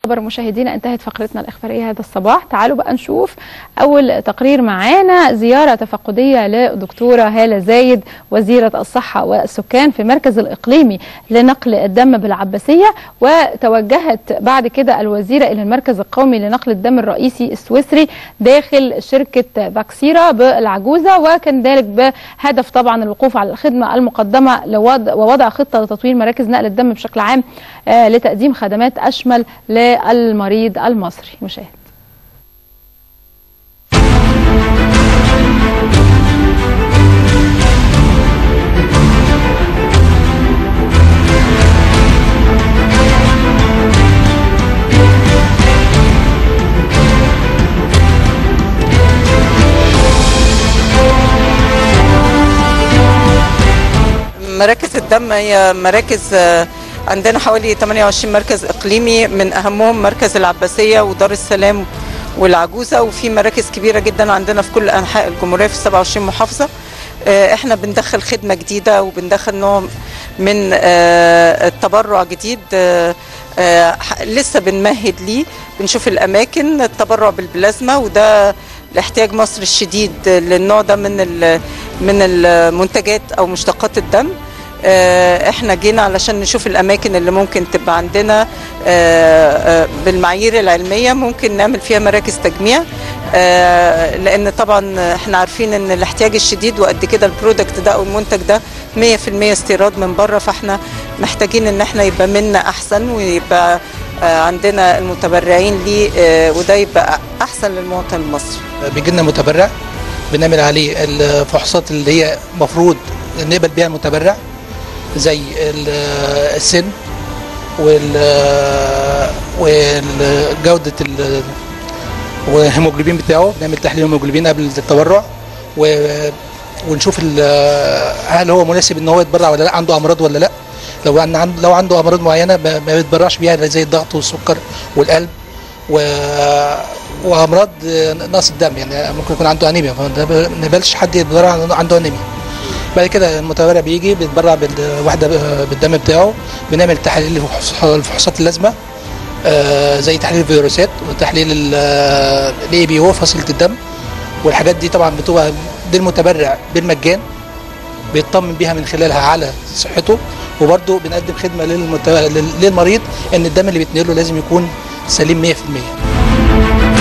خبر مشاهدينا انتهت فقرتنا الإخبارية هذا الصباح تعالوا بقى نشوف أول تقرير معانا زيارة تفقدية لدكتورة هالة زايد وزيرة الصحة والسكان في المركز الإقليمي لنقل الدم بالعباسية وتوجهت بعد كده الوزيرة إلى المركز القومي لنقل الدم الرئيسي السويسري داخل شركة فاكسيرا بالعجوزة وكان ذلك بهدف طبعا الوقوف على الخدمة المقدمة لوضع ووضع خطة لتطوير مراكز نقل الدم بشكل عام آه، لتقديم خدمات أشمل للمريض المصري مشاهد مراكز الدم هي مراكز آه، عندنا حوالي 28 مركز اقليمي من اهمهم مركز العباسيه ودار السلام والعجوزه وفي مراكز كبيره جدا عندنا في كل انحاء الجمهوريه في 27 محافظه آه، احنا بندخل خدمه جديده وبندخل نوع من آه، التبرع جديد آه، آه، ح- لسه بنمهد ليه بنشوف الاماكن التبرع بالبلازما وده لاحتياج مصر الشديد للنوع ده من ال- من المنتجات او مشتقات الدم آه، احنا جينا علشان نشوف الاماكن اللي ممكن تبقى عندنا آه، آه، بالمعايير العلميه ممكن نعمل فيها مراكز تجميع آه، لان طبعا احنا عارفين ان الاحتياج الشديد وقد كده البرودكت ده او المنتج ده 100% استيراد من بره فاحنا محتاجين ان احنا يبقى منا احسن ويبقى آه، عندنا المتبرعين ليه آه، وده يبقى احسن للمواطن المصري بيجي لنا متبرع بنعمل عليه الفحوصات اللي هي المفروض نقبل بيها المتبرع زي ال- السن وال وجودة ال- والهيموجلوبين بتاعه بنعمل تحليل هيموجلوبين قبل التبرع و- ونشوف ال- هل هو مناسب ان هو يتبرع ولا لا عنده امراض ولا لا لو عن عن- لو عنده امراض معينه ما ما بيتبرعش بيها زي الضغط والسكر والقلب و... وامراض نقص الدم يعني ممكن يكون عنده انيميا فما نقبلش حد يتبرع عنده انيميا بعد كده المتبرع بيجي بيتبرع بالوحده بالدم بتاعه بنعمل تحاليل الفحوص- الفحوصات اللازمه آه، زي تحليل الفيروسات وتحليل الاي بي او فصيله الدم والحاجات دي طبعا بتبقى للمتبرع بالمجان بيطمن بيها من خلالها على صحته وبرضه بنقدم خدمه للمت... لل- للمريض ان الدم اللي بيتنقله لازم يكون سليم 100%